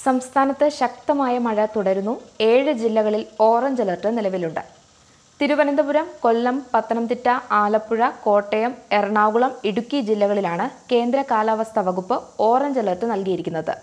സംസ്ഥാനത്ത് ശക്തമായ മഴ തുടരുന്നു ഏഴ് ജില്ലകളിൽ ഓറഞ്ച് അലർട്ട് നിലവിലുണ്ട് തിരുവനന്തപുരം കൊല്ലം പത്തനംതിട്ട ആലപ്പുഴ കോട്ടയം എറണാകുളം ഇടുക്കി ജില്ലകളിലാണ് കേന്ദ്ര കാലാവസ്ഥാ വകുപ്പ് ഓറഞ്ച് അലർട്ട് നൽകിയിരിക്കുന്നത്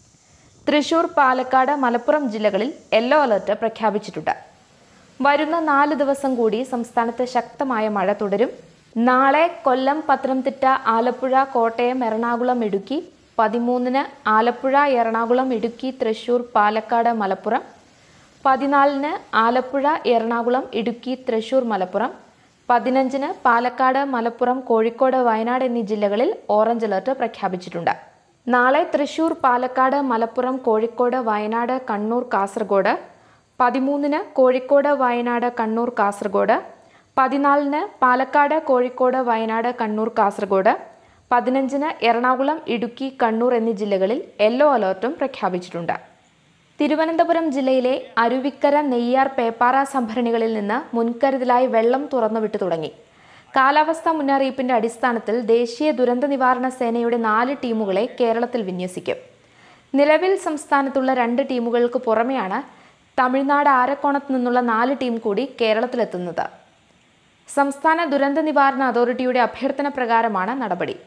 തൃശൂർ പാലക്കാട് മലപ്പുറം ജില്ലകളിൽ യെല്ലോ അലർട്ട് പ്രഖ്യാപിച്ചിട്ടുണ്ട് വരുന്ന നാല് ദിവസം കൂടി സംസ്ഥാനത്ത് ശക്തമായ മഴ തുടരും നാളെ കൊല്ലം പത്തനംതിട്ട ആലപ്പുഴ കോട്ടയം എറണാകുളം ഇടുക്കി പതിമൂന്നിന് ആലപ്പുഴ എറണാകുളം ഇടുക്കി തൃശൂർ പാലക്കാട് മലപ്പുറം പതിനാലിന് ആലപ്പുഴ എറണാകുളം ഇടുക്കി തൃശൂർ മലപ്പുറം പതിനഞ്ചിന് പാലക്കാട് മലപ്പുറം കോഴിക്കോട് വയനാട് എന്നീ ജില്ലകളിൽ ഓറഞ്ച് അലർട്ട് പ്രഖ്യാപിച്ചിട്ടുണ്ട് നാളെ തൃശൂർ പാലക്കാട് മലപ്പുറം കോഴിക്കോട് വയനാട് കണ്ണൂർ കാസർഗോഡ് പതിമൂന്നിന് കോഴിക്കോട് വയനാട് കണ്ണൂർ കാസർഗോഡ് പതിനാലിന് പാലക്കാട് കോഴിക്കോട് വയനാട് കണ്ണൂർ കാസർഗോഡ് പതിനഞ്ചിന് എറണാകുളം ഇടുക്കി കണ്ണൂർ എന്നീ ജില്ലകളിൽ യെല്ലോ അലർട്ടും പ്രഖ്യാപിച്ചിട്ടുണ്ട് തിരുവനന്തപുരം ജില്ലയിലെ അരുവിക്കര നെയ്യാർ പേപ്പാറ സംഭരണികളിൽ നിന്ന് മുൻകരുതലായി വെള്ളം തുറന്നുവിട്ടു തുടങ്ങി കാലാവസ്ഥാ മുന്നറിയിപ്പിന്റെ അടിസ്ഥാനത്തിൽ ദേശീയ ദുരന്ത നിവാരണ സേനയുടെ നാല് ടീമുകളെ കേരളത്തിൽ വിന്യസിക്കും നിലവിൽ സംസ്ഥാനത്തുള്ള രണ്ട് ടീമുകൾക്ക് പുറമെയാണ് തമിഴ്നാട് ആരക്കോണത്ത് നിന്നുള്ള നാല് ടീം കൂടി കേരളത്തിലെത്തുന്നത് സംസ്ഥാന ദുരന്ത നിവാരണ അതോറിറ്റിയുടെ അഭ്യർത്ഥന പ്രകാരമാണ് നടപടി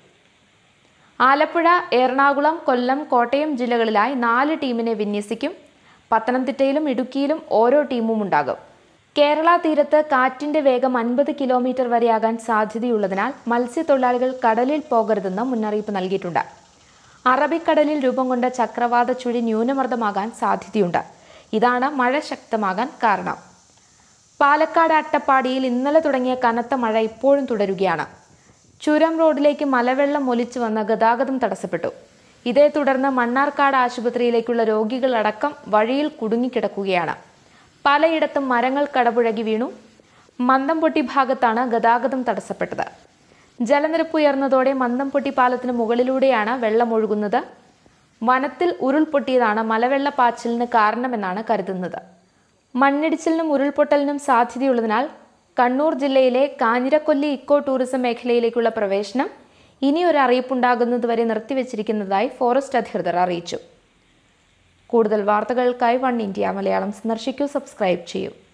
ആലപ്പുഴ എറണാകുളം കൊല്ലം കോട്ടയം ജില്ലകളിലായി നാല് ടീമിനെ വിന്യസിക്കും പത്തനംതിട്ടയിലും ഇടുക്കിയിലും ഓരോ ടീമും ഉണ്ടാകും കേരള തീരത്ത് കാറ്റിന്റെ വേഗം അൻപത് കിലോമീറ്റർ വരെയാകാൻ സാധ്യതയുള്ളതിനാൽ മത്സ്യത്തൊഴിലാളികൾ കടലിൽ പോകരുതെന്ന് മുന്നറിയിപ്പ് നൽകിയിട്ടുണ്ട് അറബിക്കടലിൽ രൂപം കൊണ്ട ചക്രവാത ചുഴി ന്യൂനമർദ്ദമാകാൻ സാധ്യതയുണ്ട് ഇതാണ് മഴ ശക്തമാകാൻ കാരണം പാലക്കാട് അട്ടപ്പാടിയിൽ ഇന്നലെ തുടങ്ങിയ കനത്ത മഴ ഇപ്പോഴും തുടരുകയാണ് ചുരം റോഡിലേക്ക് മലവെള്ളം ഒലിച്ചു വന്ന് ഗതാഗതം തടസ്സപ്പെട്ടു ഇതേ തുടർന്ന് മണ്ണാർക്കാട് ആശുപത്രിയിലേക്കുള്ള രോഗികളടക്കം വഴിയിൽ കുടുങ്ങിക്കിടക്കുകയാണ് പലയിടത്തും മരങ്ങൾ കടപുഴകി വീണു മന്ദംപൊട്ടി ഭാഗത്താണ് ഗതാഗതം തടസ്സപ്പെട്ടത് ജലനിരപ്പ് ഉയർന്നതോടെ മന്ദംപൊട്ടി പാലത്തിന് മുകളിലൂടെയാണ് വെള്ളം ഒഴുകുന്നത് വനത്തിൽ ഉരുൾപൊട്ടിയതാണ് മലവെള്ളപ്പാച്ചിലിന് കാരണമെന്നാണ് കരുതുന്നത് മണ്ണിടിച്ചിലിനും ഉരുൾപൊട്ടലിനും സാധ്യതയുള്ളതിനാൽ കണ്ണൂർ ജില്ലയിലെ കാഞ്ഞിരക്കൊല്ലി ഇക്കോ ടൂറിസം മേഖലയിലേക്കുള്ള പ്രവേശനം ഇനി ഒരു അറിയിപ്പുണ്ടാകുന്നതുവരെ നിർത്തിവച്ചിരിക്കുന്നതായി ഫോറസ്റ്റ് അധികൃതർ അറിയിച്ചു കൂടുതൽ വാർത്തകൾക്കായി വൺ ഇന്ത്യ മലയാളം സന്ദർശിക്കൂ സബ്സ്ക്രൈബ് ചെയ്യൂ